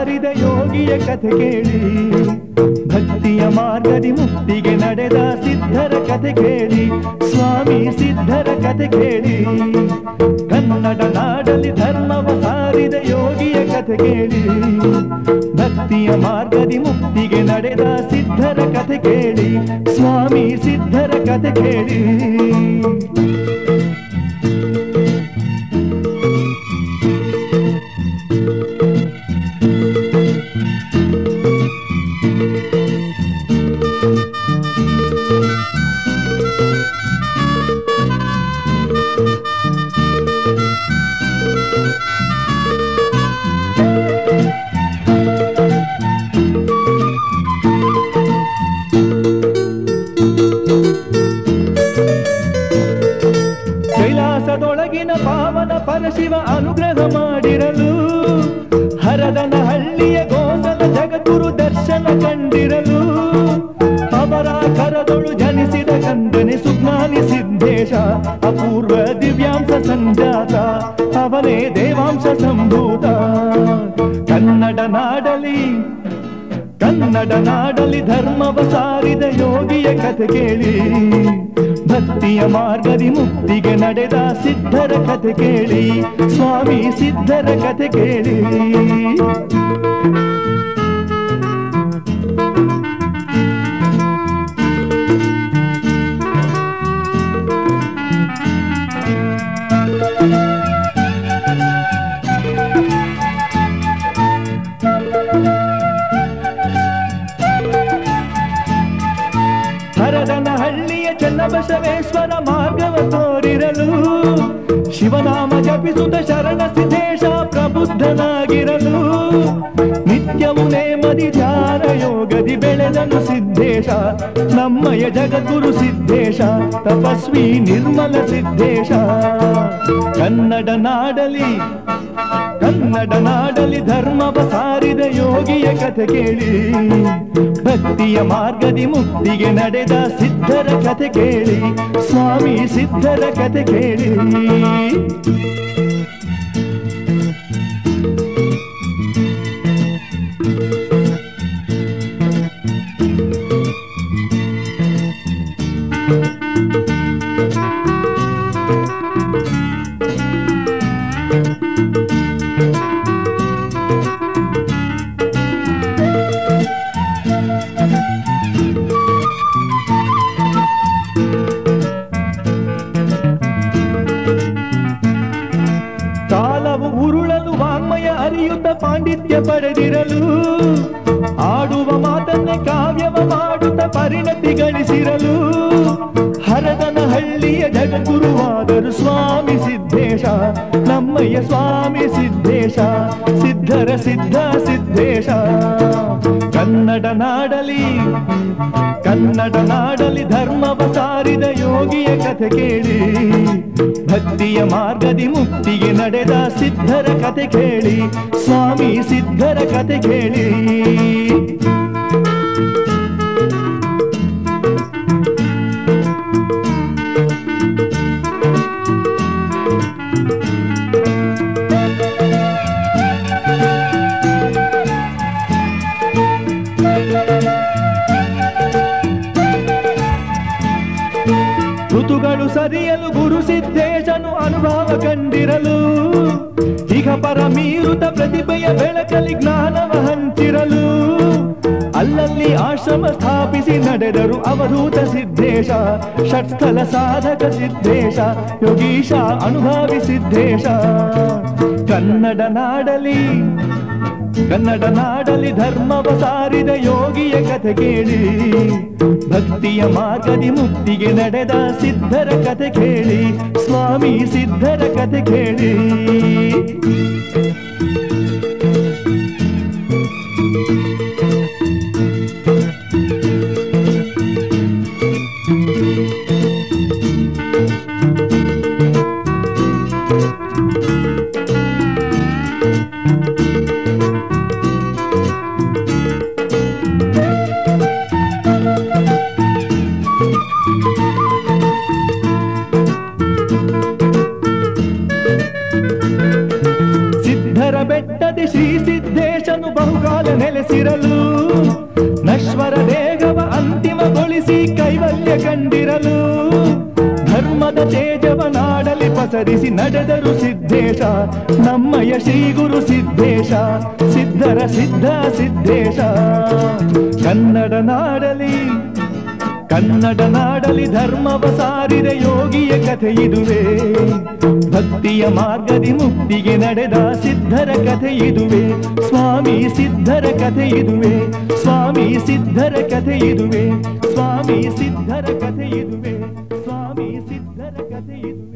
ಸಾರಿದ ಯೋಗಿಯ ಕಥೆ ಕೇಳಿ ಭಕ್ತಿಯ ಮಾರ್ಗದಿ ಮುಕ್ತಿಗೆ ನಡೆದ ಸಿದ್ಧರ ಕಥೆ ಕೇಳಿ ಸ್ವಾಮಿ ಸಿದ್ಧರ ಕಥೆ ಕೇಳಿ ಕನ್ನಡ ನಾಡಲಿ ಧರ್ಮವ ಸಾರಿದ ಯೋಗಿಯ ಕಥೆ ಕೇಳಿ ಭಕ್ತಿಯ ಮಾರ್ಗದಿ ಮುಕ್ತಿಗೆ ನಡೆದ ಸಿದ್ಧರ ಕಥೆ ಕೇಳಿ ಸ್ವಾಮಿ ಸಿದ್ಧರ ಕಥೆ ಕೇಳಿ ಕೈಲಾಸದೊಳಗಿನ ಪಾವನ ಪರಶಿವ ಅನುಗ್ರಹ ಮಾಡಿರಲು ಹರದನ ಹಳ್ಳಿಯ ಗೋಸಲ ಜಗದ್ಗುರು ದರ್ಶನ ಕಂಡಿರಲು ಅವರ ಕರದೊಳು ಜನಿಸಿದ ಕಂದನೆ ಸುಜ್ಞಾನಿ ಸಿದ್ದೇಶ ಅಪೂರ್ವ ದಿವ್ಯಾಂಶ ಸಂಜಾತ ಅವನೇ ದೇವಾಂಶ ಸಂಭೂತ ಕನ್ನಡ ನಾಡಲಿ ಕನ್ನಡ ನಾಡಲಿ ಧರ್ಮವ ಸಾರಿದ ಯೋಗಿಯ ಕಥೆ ಕೇಳಿ ಭಕ್ತಿಯ ಮಾರ್ಗದಿ ಮುಕ್ತಿಗೆ ನಡೆದ ಸಿದ್ಧರ ಕಥೆ ಕೇಳಿ ಸ್ವಾಮಿ ಸಿದ್ಧರ ಕಥೆ ಕೇಳಿ ಹರದನ ಹಳ್ಳಿಯ ಚನ್ನಬಸವೇಶ್ವರ ಮಾರ್ಗವ ತೋರಿರಲು ಶಿವನಾಮ ಜಪಿಸುತ್ತ ಶರಣ ಸಿದ್ದೇಶ ಪ್ರಬುದ್ಧನಾಗಿರಲು ನಿತ್ಯವು ನೇಮದಿ ಧ್ಯಾನ ಯೋಗದಿ ಬೆಳೆದನು ಸಿದ್ದೇಶ ನಮ್ಮಯ ಜಗದ್ಗುರು ಸಿದ್ದೇಶ ತಪಸ್ವಿ ನಿರ್ಮಲ ಸಿದ್ದೇಶ ಕನ್ನಡ ನಾಡಲಿ ಕನ್ನಡ ನಾಡಲಿ ಧರ್ಮವ ಸಾರಿದ ಯೋಗಿಯ ಕಥೆ ಕೇಳಿ ಭಕ್ತಿಯ ಮಾರ್ಗದಿ ಮುಕ್ತಿಗೆ ನಡೆದ ಸಿದ್ಧರ ಕಥೆ ಕೇಳಿ ಸ್ವಾಮಿ ಸಿದ್ಧರ ಕಥೆ ಕೇಳಿ ಕಾಲವು ಉರುಳಲು ವಾಂಗ್ಮಯ ಅರಿಯುತ್ತ ಪಾಂಡಿತ್ಯ ಪಡೆದಿರಲು ಆಡುವ ಮಾತನ್ನೇ ಕಾವ್ಯವ ಮಾಡುತ್ತ ಪರಿಣತಿ ಗಳಿಸಿರಲು ಹರದನ ಹಳ್ಳಿಯ ಜಗದ್ಗುರುವಾದರು ಸ್ವಾಮಿ ಸಿದ್ದೇಶ ನಮ್ಮಯ್ಯ ಸ್ವಾಮಿ ಸಿದ್ದೇಶ ಸಿದ್ಧರ ಸಿದ್ಧ ಸಿದ್ದೇಶ ಕನ್ನಡ ನಾಡಲಿ ಕನ್ನಡ ನಾಡಲಿ ಧರ್ಮವ ಸಾರಿದ ಯೋಗಿಯ ಕಥೆ ಕೇಳಿ ಭಕ್ತಿಯ ಮಾರ್ಗದಿ ಮುಕ್ತಿಗೆ ನಡೆದ ಸಿದ್ಧರ ಕಥೆ ಕೇಳಿ ಸ್ವಾಮಿ ಸಿದ್ಧರ ಕಥೆ ಕೇಳಿ ಋತುಗಳು ಸರಿಯಲು ಗುರು ಸಿದ್ದೇಶನು ಅನುಭವ ಕಂಡಿರಲು ಈಗ ಪರ ಮೀರುತ ಪ್ರತಿಭೆಯ ಬೆಳಕಲಿ ಜ್ಞಾನವ ಹಂಚಿರಲು ಅಲ್ಲಲ್ಲಿ ಆಶ್ರಮ ಸ್ಥಾಪಿಸಿ ನಡೆದರು ಅವಧೂತ ಸಿದ್ದೇಶ ಷಟ್ಸ್ಥಲ ಸಾಧಕ ಸಿದ್ದೇಶ ಯೋಗೀಶ ಅನುಭವಿ ಸಿದ್ದೇಶ ಕನ್ನಡ ನಾಡಲಿ ಕನ್ನಡ ನಾಡಲಿ ಧರ್ಮವ ಸಾರಿದ ಯೋಗಿಯ ಕಥೆ ಕೇಳಿ ಭಕ್ತಿಯ ಮಾರ್ಗದಿ ಮುಕ್ತಿಗೆ ನಡೆದ ಸಿದ್ಧರ ಕಥೆ ಕೇಳಿ ಸ್ವಾಮಿ ಸಿದ್ಧರ ಕಥೆ ಕೇಳಿ ನೆಲೆಸಿರಲು ನಶ್ವರ ದೇಹವ ಅಂತಿಮಗೊಳಿಸಿ ಕೈವಲ್ಯ ಕಂಡಿರಲು ಧರ್ಮದ ತೇಜವ ನಾಡಲಿ ಪಸರಿಸಿ ನಡೆದರು ಸಿದ್ದೇಶ ನಮ್ಮಯ ಶ್ರೀ ಗುರು ಸಿದ್ದೇಶ ಸಿದ್ಧರ ಸಿದ್ಧ ಸಿದ್ದೇಶ ಕನ್ನಡ ನಾಡಲಿ ಕನ್ನಡ ನಾಡಲಿ ಧರ್ಮವ ಸಾರಿದ ಯೋಗಿಯ ಕಥೆ ಇದುವೆ ಭಕ್ತಿಯ ಮಾರ್ಗದಿ ಮುಕ್ತಿಗೆ ನಡೆದ ಸಿದ್ಧರ ಕಥೆ ಇದುವೆ ಸ್ವಾಮಿ ಸಿದ್ಧರ ಕಥೆ ಇದುವೆ ಸ್ವಾಮಿ ಸಿದ್ಧರ ಕಥೆ ಇದುವೆ ಸ್ವಾಮಿ ಸಿದ್ಧರ ಕಥೆ ಇದುವೆ ಸ್ವಾಮಿ ಸಿದ್ಧರ ಕಥೆ ಇದುವೆ